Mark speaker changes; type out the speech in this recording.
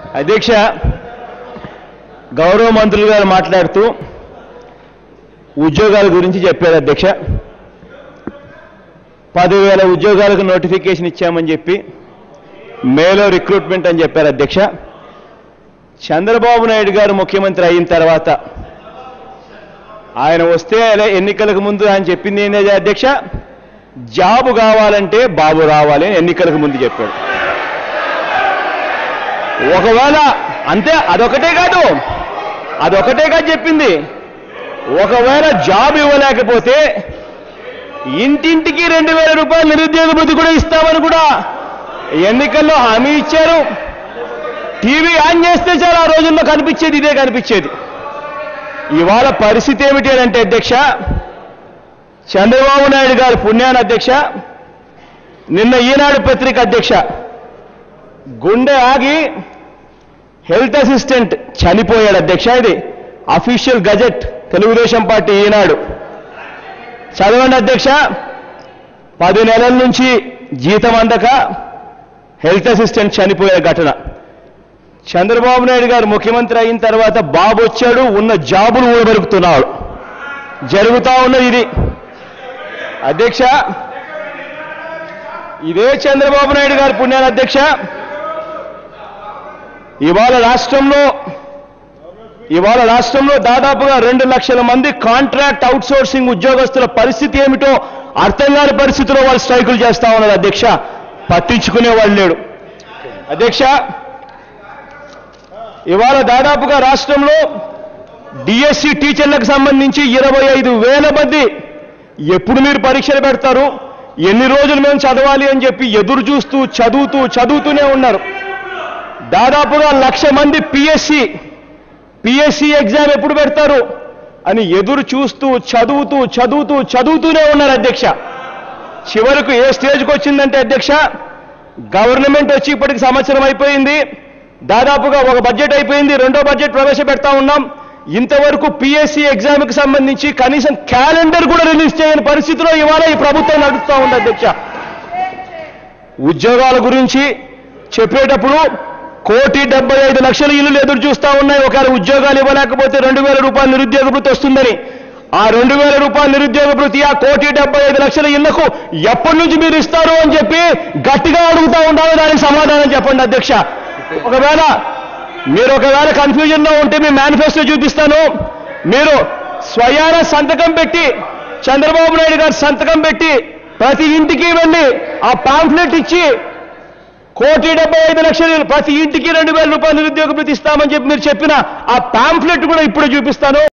Speaker 1: అధ్యక్ష గౌరవ మంత్రులు గారు మాట్లాడుతూ ఉద్యోగాల గురించి చెప్పారు అధ్యక్ష పదివేల ఉద్యోగాలకు నోటిఫికేషన్ ఇచ్చామని చెప్పి మేలో రిక్రూట్మెంట్ అని చెప్పారు అధ్యక్ష చంద్రబాబు నాయుడు గారు ముఖ్యమంత్రి అయిన తర్వాత ఆయన వస్తే అలా ఎన్నికలకు ముందు ఆయన చెప్పింది ఏంటంటే అధ్యక్ష జాబు కావాలంటే బాబు రావాలి అని ఎన్నికలకు ముందు చెప్పాడు ఒకవేళ అంతే అదొకటే కాదు అదొకటే కాదు చెప్పింది ఒకవేళ జాబ్ ఇవ్వలేకపోతే ఇంటింటికి రెండు వేల రూపాయలు నిరుద్యోగ భృతి కూడా ఇస్తామని కూడా ఎన్నికల్లో హామీ ఇచ్చారు టీవీ ఆన్ చేస్తే చాలా ఆ రోజుల్లో కనిపించేది ఇదే కనిపించేది ఇవాళ పరిస్థితి ఏమిటి అని అంటే అధ్యక్ష చంద్రబాబు నాయుడు గారి పుణ్యాన అధ్యక్ష నిన్న ఈనాడు పత్రిక అధ్యక్ష గుండె ఆగి హెల్త్ అసిస్టెంట్ చనిపోయాడు అధ్యక్ష ఇది official gazette Telugu Desam party Eenadu చదవండి అధ్యక్ష పది నెలల నుంచి జీతం అందక హెల్త్ అసిస్టెంట్ చనిపోయే ఘటన చంద్రబాబు నాయుడు గారు ముఖ్యమంత్రి అయిన తర్వాత బాబు వచ్చాడు ఉన్న జాబులు ఊడబెరుకుతున్నాడు జరుగుతా ఉన్నది ఇది అధ్యక్ష ఇదే చంద్రబాబు నాయుడు గారి పుణ్యాల అధ్యక్ష ఇవాళ రాష్ట్రంలో ఇవాళ రాష్ట్రంలో దాదాపుగా రెండు లక్షల మంది కాంట్రాక్ట్ అవుట్సోర్సింగ్ ఉద్యోగస్తుల పరిస్థితి ఏమిటో అర్థం కాని పరిస్థితిలో వాళ్ళు స్ట్రైకులు చేస్తా ఉన్నారు అధ్యక్ష పట్టించుకునే వాళ్ళు లేడు అధ్యక్ష ఇవాళ దాదాపుగా రాష్ట్రంలో డిఎస్సి టీచర్లకు సంబంధించి ఇరవై ఐదు వేల మంది ఎప్పుడు మీరు పరీక్షలు పెడతారు ఎన్ని రోజులు మేము చదవాలి అని చెప్పి ఎదురు చూస్తూ చదువుతూ చదువుతూనే ఉన్నారు దాదాపుగా లక్ష మంది పిఎస్సి పిఎస్సి ఎగ్జామ్ ఎప్పుడు పెడతారు అని ఎదురు చూస్తూ చదువుతూ చదువుతూ చదువుతూనే ఉన్నారు అధ్యక్ష చివరకు ఏ స్టేజ్కి వచ్చిందంటే అధ్యక్ష గవర్నమెంట్ వచ్చి ఇప్పటికి సంవత్సరం అయిపోయింది దాదాపుగా ఒక బడ్జెట్ అయిపోయింది రెండో బడ్జెట్ ప్రవేశపెడతా ఉన్నాం ఇంతవరకు పిఎస్సి ఎగ్జామ్కి సంబంధించి కనీసం క్యాలెండర్ కూడా రిలీజ్ చేయని పరిస్థితిలో ఇవాళ ఈ ప్రభుత్వం నడుస్తూ ఉంది అధ్యక్ష ఉద్యోగాల గురించి చెప్పేటప్పుడు కోటి డెబ్బై ఐదు లక్షల ఇల్లులు ఎదురు చూస్తా ఉన్నాయి ఒకవేళ ఉద్యోగాలు ఇవ్వలేకపోతే రెండు వేల రూపాయల నిరుద్యోగ భృతి వస్తుందని ఆ రెండు వేల రూపాయల నిరుద్యోగ భృతి ఆ కోటి డెబ్బై ఐదు లక్షల ఇళ్లకు ఎప్పటి నుంచి మీరు ఇస్తారు అని చెప్పి గట్టిగా అడుగుతా ఉండాలి దానికి సమాధానం చెప్పండి అధ్యక్ష ఒకవేళ మీరు ఒకవేళ కన్ఫ్యూజన్ లో ఉంటే మీ మేనిఫెస్టో చూపిస్తాను మీరు స్వయాన సంతకం పెట్టి చంద్రబాబు నాయుడు గారు సంతకం పెట్టి ప్రతి ఇంటికి వెళ్ళి ఆ పాంఫ్లెట్ ఇచ్చి కోటి డెబ్బై ఐదు లక్షలు ప్రతి ఇంటికి రెండు వేల రూపాయలు నిరుద్యోగ భృతి ఇస్తామని చెప్పి మీరు చెప్పిన ఆ పాంఫ్లెట్ కూడా ఇప్పుడు చూపిస్తాను